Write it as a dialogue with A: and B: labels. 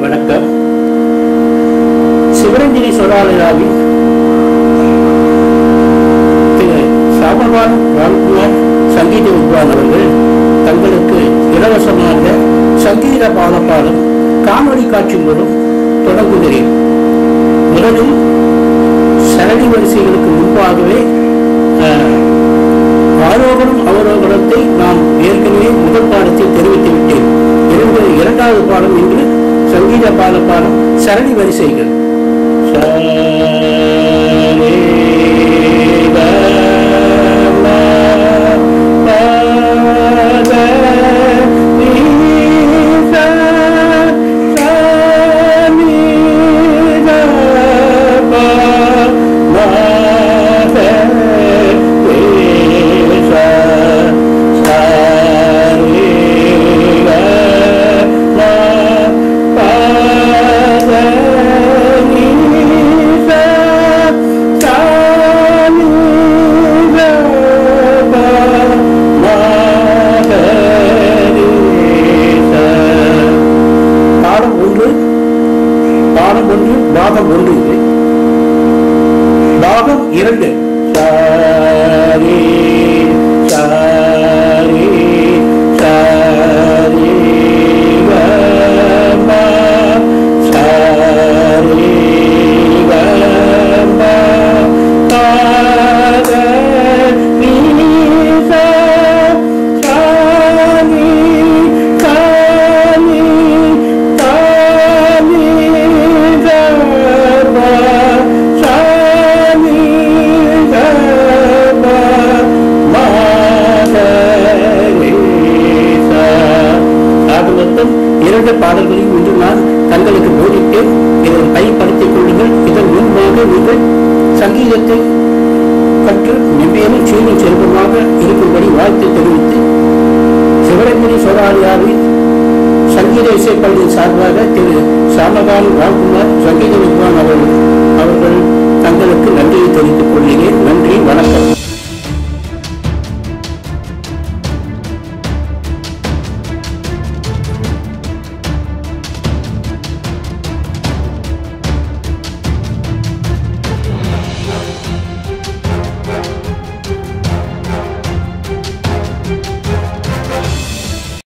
A: வணக்கம் சிவரஞ்சனி சொராலயாவின் திரு சாமவான் ராம்குமார் சங்கீத வித்வான் அவர்கள் தங்களுக்கு இலவசமாக சங்கீத பாடப்பாடும் காணொளி காட்சி மூலம் தொடங்குகிறேன் முதலில் சரணி வரிசைகளுக்கு முன்பாகவே அஹ், ஆரோகணம் அவரோகணத்தை நாம் ஏற்கனவே முதல் பாடத்தில் தெரிவித்து விட்டேன் இரண்டு இரண்டாவது பாடம் இன்று சங்கீத பாட பாடம் சரணி வரிசைகள் பாடம் ஒன்று பாடம் ஒன்று பாகம் ஒன்று இது பாகம் இரண்டு சாரி சாரி சாரி கம சாரி கம பாத நீச சாரி காமி காமி கம சாமி கம மாதரேசா ஆக மொத்தம் இரண்டு பாடல்களையும் இன்று நான் தங்களுக்கு போதித்தேன் இதை பயன்படுத்திக் கொள்ளுங்கள் இதன் முன்பாக நீங்கள் சங்கீதத்தை கற்று மென்மேலும் சீரும் செல்வமாக இருக்கும்படி வாழ்த்து தெரிவித்து சிவரஞ்சனி சோழாரியாவின் சங்கீத இசைப்பள்ளியின் சார்பாக திரு சாமகான் ராம்குமார் சங்கீத வித்வான் அவர்கள் அவர்கள் தங்களுக்கு நன்றியை தெரிவித்துக் கொள்கிறேன்